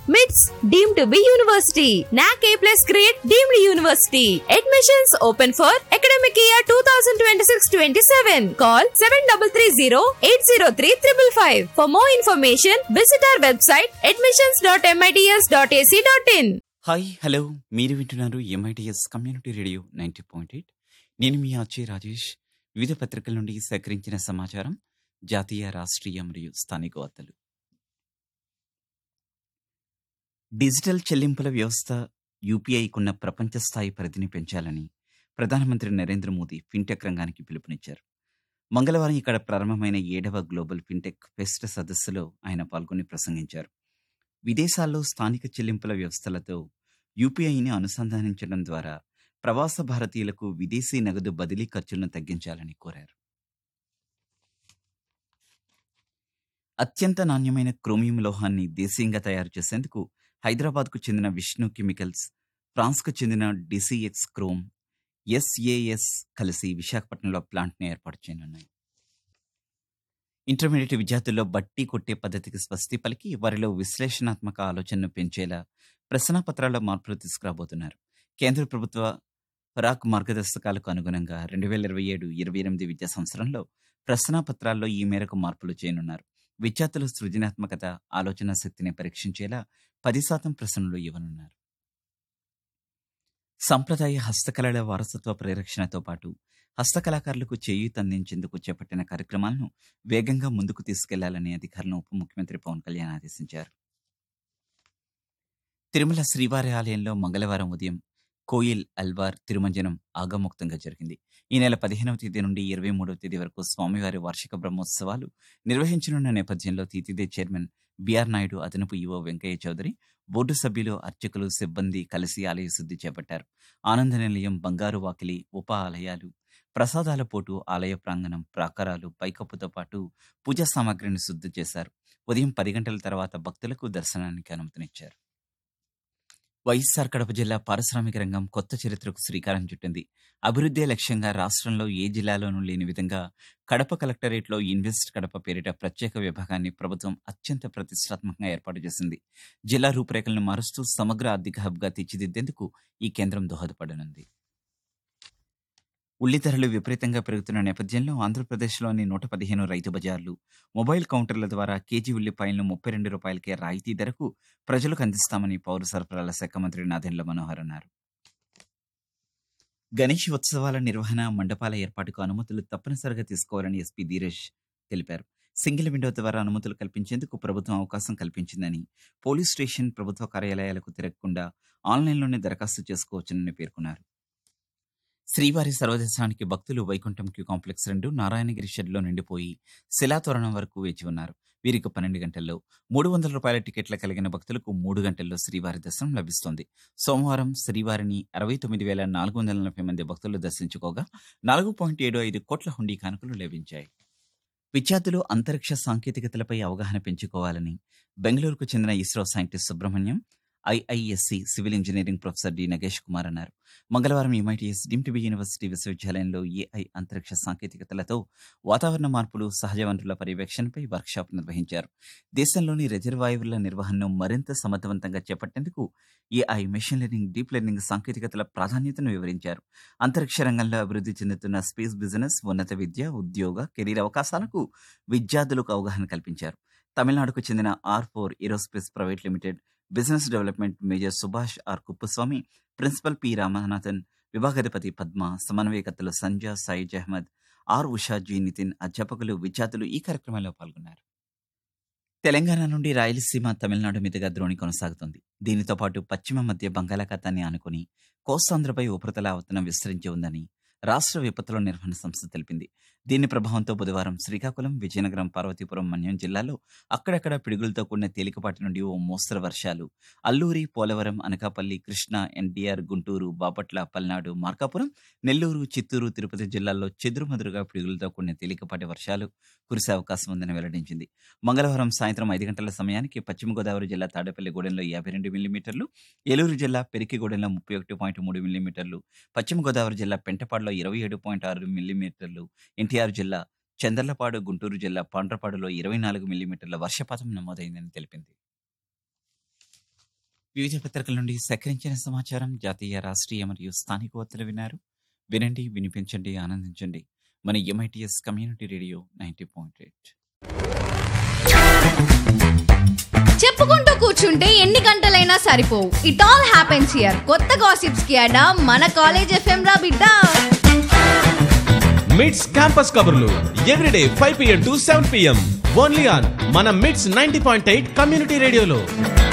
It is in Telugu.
MITS deemed to be university. NAC A plus grade deemed university. Admissions open for academic year 2026-27. Call 7330-803-555. For more information, visit our website admissions.mits.ac.in. Hi hello మీరు వింటున్నారు MITS community radio ninety point eight నేను మీ అచ్చే రాజేష్ వివిధ పత్రికల నుండి సేకరించిన సమాచారం జాతీయ రాష్ట్రీయ మరియు స్థానిక వార్తలు డిజిటల్ చెల్లింపుల వ్యవస్థ యూపీఐకున్న ప్రపంచ స్థాయి పరిధిని పెంచాలని ప్రధానమంత్రి నరేంద్ర మోదీ ఫిన్టెక్ రంగానికి పిలుపునిచ్చారు మంగళవారం ఇక్కడ ప్రారంభమైన ఏడవ గ్లోబల్ ఫిన్టెక్ ఫెస్ట్ సదస్సులో ఆయన పాల్గొని ప్రసంగించారు విదేశాల్లో స్థానిక చెల్లింపుల వ్యవస్థలతో యూపీఐని అనుసంధానించడం ద్వారా ప్రవాస భారతీయులకు విదేశీ నగదు బదిలీ ఖర్చులను తగ్గించాలని కోరారు అత్యంత నాణ్యమైన క్రోమియం లోహాన్ని దేశీయంగా తయారు చేసేందుకు హైదరాబాద్కు చెందిన విష్ణు కెమికల్స్ ఫ్రాన్స్కు చెందిన డిసిఎక్స్ క్రోమ్ ఎస్ఏఎస్ కలిసి విశాఖపట్నంలో ప్లాంట్ని ఏర్పాటు చేయనున్నాయి ఇంటర్మీడియట్ విద్యార్థుల్లో బట్టి కొట్టే పద్ధతికి స్వస్తి పలికి వారిలో విశ్లేషణాత్మక ఆలోచనను పెంచేలా ప్రశ్నాపత్రాల్లో మార్పులు తీసుకురాబోతున్నారు కేంద్ర ప్రభుత్వ పరాక్ మార్గదర్శకాలకు అనుగుణంగా రెండు వేల ఇరవై ఏడు ఇరవై ఎనిమిది విద్యా సంవత్సరంలో ప్రశ్నాపత్రాల్లో ఈ మేరకు మార్పులు చేయనున్నారు విద్యార్థుల సృజనాత్మకత ఆలోచన శక్తిని పరీక్షించేలా పది శాతం ప్రశ్నలు ఇవ్వనున్నారు సంప్రదాయ హస్తకళల వారసత్వ పరిరక్షణతో పాటు హస్తకళాకారులకు చేయూత అందించేందుకు చేపట్టిన కార్యక్రమాలను వేగంగా ముందుకు తీసుకెళ్లాలని అధికారులను ఉప ముఖ్యమంత్రి పవన్ కళ్యాణ్ ఆదేశించారు తిరుమల శ్రీవారి ఆలయంలో మంగళవారం ఉదయం కోయిల్ అల్వార్ తిరుమంజనం ఆగముక్తంగా జరిగింది ఈ నెల పదిహేనవ తేదీ నుండి ఇరవై మూడవ తేదీ వరకు స్వామివారి వార్షిక బ్రహ్మోత్సవాలు నిర్వహించనున్న నేపథ్యంలో తీతిదే చైర్మన్ బిఆర్ నాయుడు అదనపు ఈవో వెంకయ్య చౌదరి బోర్డు సభ్యులు అర్చకులు సిబ్బంది కలిసి ఆలయ శుద్ధి చేపట్టారు ఆనంద నిలయం బంగారు వాకిలి ఉప ఆలయాలు ప్రసాదాల పోటు ఆలయ ప్రాంగణం ప్రాకారాలు పైకప్పుతో పాటు పూజా సామాగ్రిని శుద్ధి చేశారు ఉదయం పది గంటల తర్వాత భక్తులకు దర్శనానికి అనుమతినిచ్చారు వైఎస్ఆర్ కడప జిల్లా పారిశ్రామిక రంగం కొత్త చరిత్రకు శ్రీకారం చుట్టింది అభివృద్ధే లక్ష్యంగా రాష్ట్రంలో ఏ జిల్లాలోనూ లేని విధంగా కడప కలెక్టరేట్లో ఇన్వెస్ట్ కడప పేరిట ప్రత్యేక విభాగాన్ని ప్రభుత్వం అత్యంత ప్రతిష్టాత్మకంగా ఏర్పాటు చేసింది జిల్లా రూపురేఖలను మారుస్తూ సమగ్ర ఆర్థిక హబ్గా తీర్చిదిద్దేందుకు ఈ కేంద్రం దోహదపడనుంది ఉల్లి ధరలు విపరీతంగా పెరుగుతున్న నేపథ్యంలో ఆంధ్రప్రదేశ్లోని నూట పదిహేను రైతు బజార్లు మొబైల్ కౌంటర్ల ద్వారా కేజీ ఉల్లిపాయలను ముప్పై రెండు రూపాయలకే రాయితీ ధరకు ప్రజలకు అందిస్తామని పౌర సరఫరాల శాఖ మంత్రి నాదెండ్ల మనోహర్ అన్నారు గణేష్ ఉత్సవాల నిర్వహణ మండపాల ఏర్పాటుకు అనుమతులు తప్పనిసరిగా తీసుకోవాలని ఎస్పీ ధీరేష్ తెలిపారు సింగిల్ విండో ద్వారా అనుమతులు కల్పించేందుకు ప్రభుత్వం అవకాశం కల్పించిందని పోలీస్ స్టేషన్ ప్రభుత్వ కార్యాలయాలకు తిరగకుండా ఆన్లైన్లోనే దరఖాస్తు చేసుకోవచ్చునని పేర్కొన్నారు శ్రీవారి సర్వదేశానికి భక్తులు వైకుంఠం క్యూ కాంప్లెక్స్ రెండు నారాయణగిరి షెడ్లో నిండిపోయి శిలాతోరణం వరకు వేచి ఉన్నారు వీరికి పన్నెండు గంటల్లో మూడు వందల రూపాయల టికెట్ల కలిగిన భక్తులకు మూడు గంటల్లో శ్రీవారి దర్శనం లభిస్తుంది సోమవారం శ్రీవారిని అరవై తొమ్మిది వేల నాలుగు వందల నలభై మంది భక్తులు దర్శించుకోగా నాలుగు పాయింట్ ఏడు ఐదు కోట్ల హుండీ కానుకలు లభించాయి విద్యార్థులు అంతరిక్ష సాంకేతికతలపై అవగాహన పెంచుకోవాలని బెంగళూరుకు చెందిన ISRO scientist Subrahmanyam IISc civil engineering professor D Nagesh Kumar అన్నారు మంగళవారం ఎంఐటిఎస్ డిమ్టిబి యూనివర్సిటీ విశ్వవిద్యాలయంలో ఏఐ అంతరిక్ష సాంకేతికతలతో వాతావరణ మార్పులు సహజ వనరుల పర్యవేక్షణపై వర్క్షాప్ నిర్వహించారు దేశంలోని రిజర్వాయర్ల నిర్వహణను మరింత సమర్థవంతంగా చేపట్టేందుకు AI machine learning deep learning సాంకేతికతల ప్రాధాన్యతను వివరించారు అంతరిక్ష రంగంలో అభివృద్ధి చెందుతున్న స్పేస్ బిజినెస్ ఉన్నత విద్య ఉద్యోగ కెరీర్ అవకాశాలకు విద్యార్థులకు అవగాహన కల్పించారు తమిళనాడుకు చెందిన R four aerospace private limited business development major Subhash R Kuppuswamy principal P Ramanathan విభాగాధిపతి పద్మ సమన్వయకర్తలు సంజా సయీద్ అహ్మద్ ఆర్ ఉషా జీ నితిన్ అధ్యాపకులు విద్యార్థులు ఈ కార్యక్రమంలో పాల్గొన్నారు తెలంగాణ నుండి రాయలసీమ తమిళనాడు మీదుగా ద్రోణి కొనసాగుతుంది దీనితో పాటు పశ్చిమ మధ్య బంగాళాఖాతాన్ని ఆనుకుని కోస్తాంధ్రపై ఉపరితల ఆవర్తనం విస్తరించి ఉందని రాష్ట్ర విపత్తుల నిర్వహణ సంస్థ తెలిపింది దీని ప్రభావంతో బుధవారం శ్రీకాకుళం విజయనగరం పార్వతీపురం మన్యం జిల్లాలో అక్కడక్కడ పిడుగులతో కూడిన తేలికపాటి నుండి ఓ మోస్తరు వర్షాలు అల్లూరి పోలవరం అనకాపల్లి కృష్ణా ఎన్టీఆర్ గుంటూరు బాపట్ల పల్నాడు మార్కాపురం నెల్లూరు చిత్తూరు తిరుపతి జిల్లాల్లో చెదురుమదురుగా పిడుగులతో కూడిన తేలికపాటి వర్షాలు కురిసే అవకాశం ఉందని వెల్లడించింది మంగళవారం సాయంత్రం ఐదు గంటల సమయానికి పశ్చిమ గోదావరి జిల్లా తాడేపల్లిగూడెంలో యాభై రెండు మిల్లీమీటర్లు ఏలూరు జిల్లా పెరికిగూడెంలో ముప్పై ఒకటి పాయింట్ మూడు మిల్లీమీటర్లు పశ్చిమ గోదావరి జిల్లా పెంటపాడులో ఇరవై ఏడు పాయింట్ ఆరు మిల్లీమీటర్లు ఎన్టీఆర్ జిల్లా చందర్లపాడు గుంటూరు జిల్లా పాండ్రపాడులో ఇరవై నాలుగు మిల్లీమీటర్ల వర్షపాతం నమోదైందని తెలిపింది వివిధ పత్రికల నుండి సేకరించిన సమాచారం జాతీయ రాష్ట్రీయ మరియు స్థానిక వార్తలు విన్నారు వినండి వినిపించండి ఆనందించండి మన MITS community radio ninety point eight చెప్పుకుంటూ కూర్చుంటే ఎన్ని గంటలైనా సరిపోవు ఇట్ ఆల్ హ్యాపెన్స్ హియర్ కొత్త గాసిప్స్ కి అడా మన కాలేజ్ ఎఫ్ఎం రా బిడ్డ మిడ్స్ క్యాంపస్ కబుర్లు everyday five PM to seven PM only on మన MITS ninety point eight community రేడియోలో